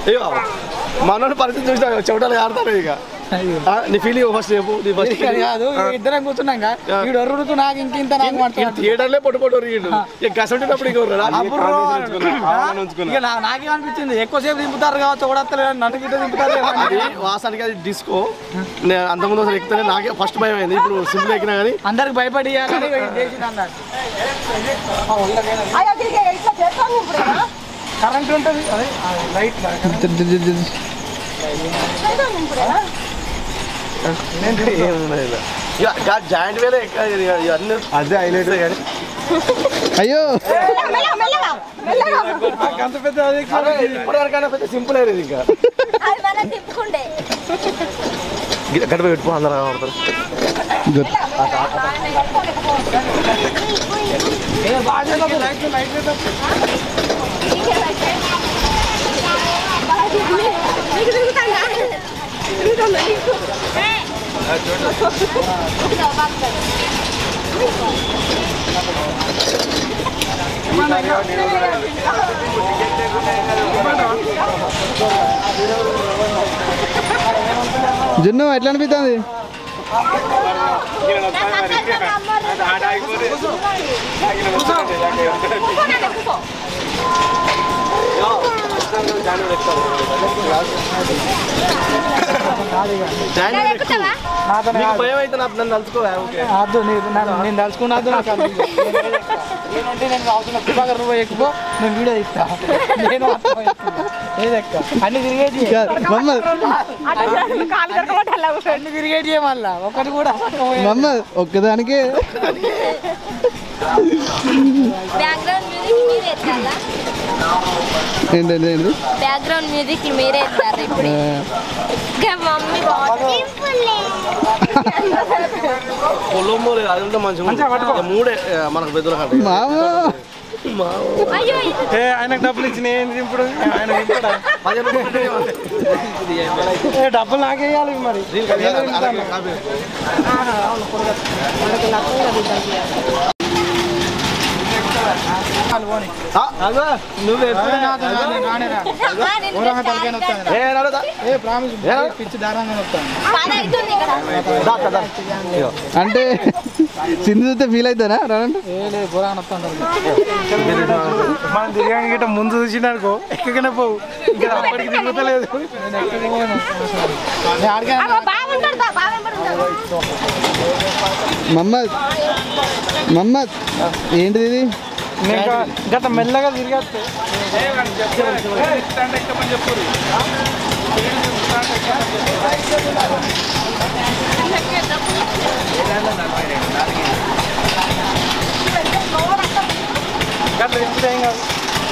అయ్యో మనోని పరిస్థితి చూసినా చెమటలు ఆడతాను ఇక ఆ, నీ ఫీలింగ్ ఫస్ట్ చెప్పు నీ ఫస్ట్ ఇది కాదు ఇద్దరం కూర్చున్నాక వీడు ఒర్రుడుతూ నాకు ఇంక ఇంత నాకు మాట్లాడు థియేటర్లే పొట్టు పొట్టు ఒరిగిండు ఇక గసంటున్నప్పుడు ఇక ఒర్రరా? ఇక నా- నాకేమనిపించింది ఎక్కువసేపు దింపుతారు కావచ్చు ఒకడత్తలేదు నన్ను గిట్ట దింపుతారు అది వాసానికి అది డిస్కో నేను అంతకుముందు ఒకసారి ఎక్కితే నాకే ఫస్ట్ భయం అయింది ఇప్పుడు సింపుల్ ఎక్కినా కానీ అందరికి భయపడి ఇయ్యాలని వీడు చేసిండు అన్నాడు కరెంట్ ఉంటుంది అదే లైట్ జాయింట్ వేలే ఎక్క- ఇది అన్ని అదే హైలైట్ కానీ అయ్యో అంత పెద్ద అది అదే ఇప్పటివరకైనా పెద్ద సింపుల్ అయ్యేది ఇంకా అది మనం తిప్పుకుంటే గడప పెట్టుకో అందరూ ఆడతారు నీకు తిరుగుతాడా తిరుగుతుందా నీకు జున్ను ఎట్లా అనిపిస్తుంది జాయింట్ వీల్ ఎక్కువ. ఎక్కుతావా నాతో నీకు భయం అయితే నాకు నన్ను తలుచుకోవా ఓకే వద్దు నీకు నన్ను నేను తలుచుకున్నద్దు నాకు అద్దు. నేనంటే నేను అవసరం కృపాకర్ నువ్వు ఎక్కువ నేను వీడియో ఇస్తా నేను మాత్రం ఎక్కువ. ఏది ఎక్కువ అన్ని తిరిగేటి మమ్మల్ని అన్ని తిరిగేటి మళ్ళా ఒకటి కూడా మమ్మ ఒక్కదానికే బ్యాక్గ్రౌండ్ మ్యూజిక్ మీరే ఎత్తాలా ఏంటంటే ఏంటి బ్యాక్గ్రౌండ్ మ్యూజిక్ మీరే ఎత్తారు ఇప్పుడు ఇంకా మమ్మీ పొలంబో లేదు అది ఉంటే మంచిగా ఉంటుంది. ఇక మూడే ఆ, మనకు పెద్దల కంటే మామ అయ్యో ఏ ఆయనకు డబ్బులు ఇచ్చిన ఏంటి ఇప్పుడు ఆయన దింపడా? పదిహేను రూపాయలు ఉంటే ఏమంటే. ఏ డబ్బులు నాకే ఇవ్వాలి మరి దీనికి అది కాదు, అలాగే కాపీ. ఆ, అగో, నువ్వు ఎప్పుడు నాతో రానే, రానే రా. ఘోరంగా తలకాయ నొస్తాను ఏ నడుదా? ఏ ప్రామిస్ పిచ్చి దారంగా నొస్తాను బాగా అవుతుంది ఇక్కడ దా, దా, దా. ఇగో. అంటే సింధు చూస్తే ఫీల్ అవుతానా రానంటే ఏ లేదు ఘోరంగా నొస్తాను మనం తిరిగాక గిట్ట ముందు చూసినాడుకో ఎక్కకనే పోవు ఇక్కడ అప్పటికి తిరుగుతలేదు నేను ఎక్కడికి పోను నేను ఆడికే బాగుంటాడు బాగా ఉంటాడు మమ్మద్ మమ్మద్ ఏంటిది ఇది నేను గత మెల్లగా తిరిగేస్తే గట్ల ఎప్పుడు ఏం కాదు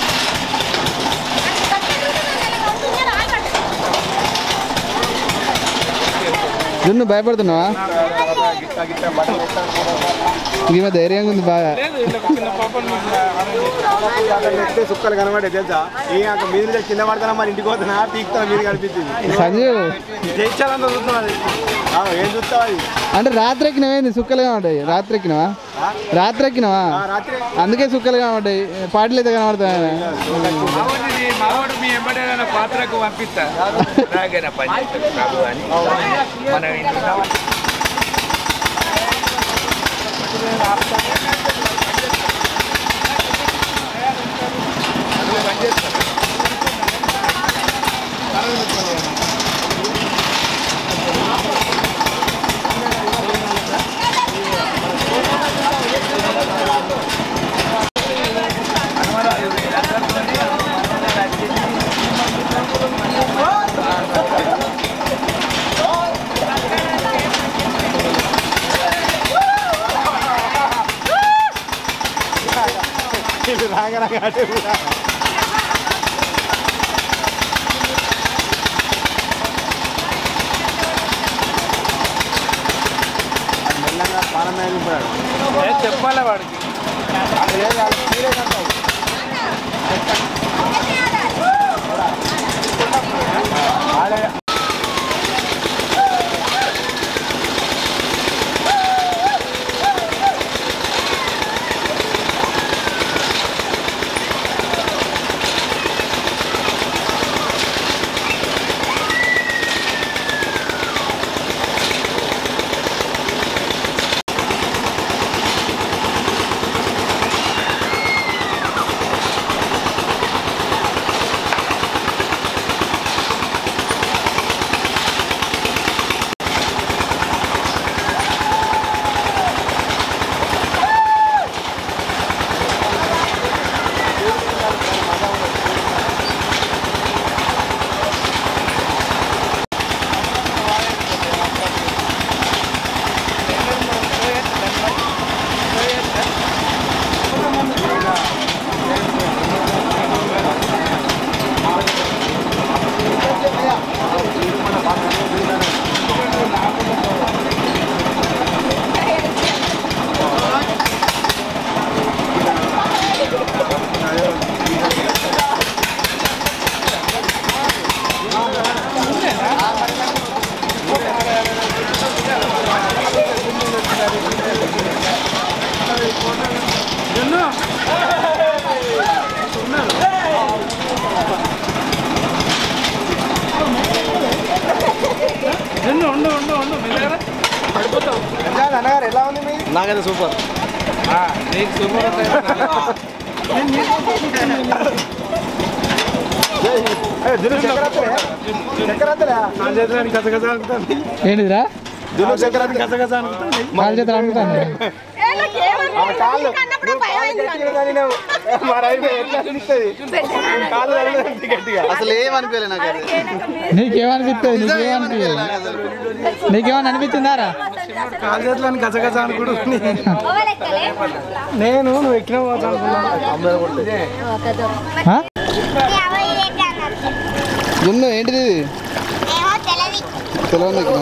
జున్ను భయపడుతున్నావా ఈమె ధైర్యంగా ఉంది బాగా ఎక్కితే సుక్కలు కనబడే తెలుసా ఏ అక్కడ మీద నుంచి కింద పడతానా మరి ఇంటికి పోతున్నా పీక్తా మీద కనిపించింది సంజీవ్ జయించాలంత చూస్తున్నది ఆ, ఏం చూస్తావు అది అంటే రాత్రి ఎక్కినవేంది సుక్కలుగా ఉంటాయి రాత్రి ఎక్కినవా రాత్రి ఎక్కినవా ఆ, రాత్రి అందుకే సుక్కలుగా ఉంటాయి పాటలు అయితే కనబడతాయి మావాడు మీ ఎంబడి ఏదైనా పాత్రకు పంపిస్తా నాగైనా పని చేస్తాడు ప్రభు అని మనం ఇంట్లో రాగా రాగా అటే కూడా మెల్లగా పాలన వెళ్ళిపోయాడు చెప్పాలి వాడికి అన్నగారు ఎలా ఉంది మీ నాకైతే సూపర్ నీకు సూపర్ దులు చక్రత్తలే చక్రత్తలే నా చేతులని గజగజ అనుకుంటాను ఏంటిదిరా దులు చక్రత్తలే గజగజ అనుకుంటాను కాలు చేతులు అనుకుంటాను కాళ్ళు మరి అయితే ఎట్లా అనిపిస్తుంది కాళ్ళు తగలదు గట్టిగా అసలు ఏమనిపించలే నాకు అది నీకేమనిపిస్తుంది నీకేమనిపించదు నీకేమని అనిపించిందారా కాలు చేతులని గజగజ అనుకుడు ఓవలెక్కలే నేను నువ్వు ఎక్కిన పోతా అనుకున్నాను ఆ? జున్ను ఏంటిది ఇది తెలియదు నీకు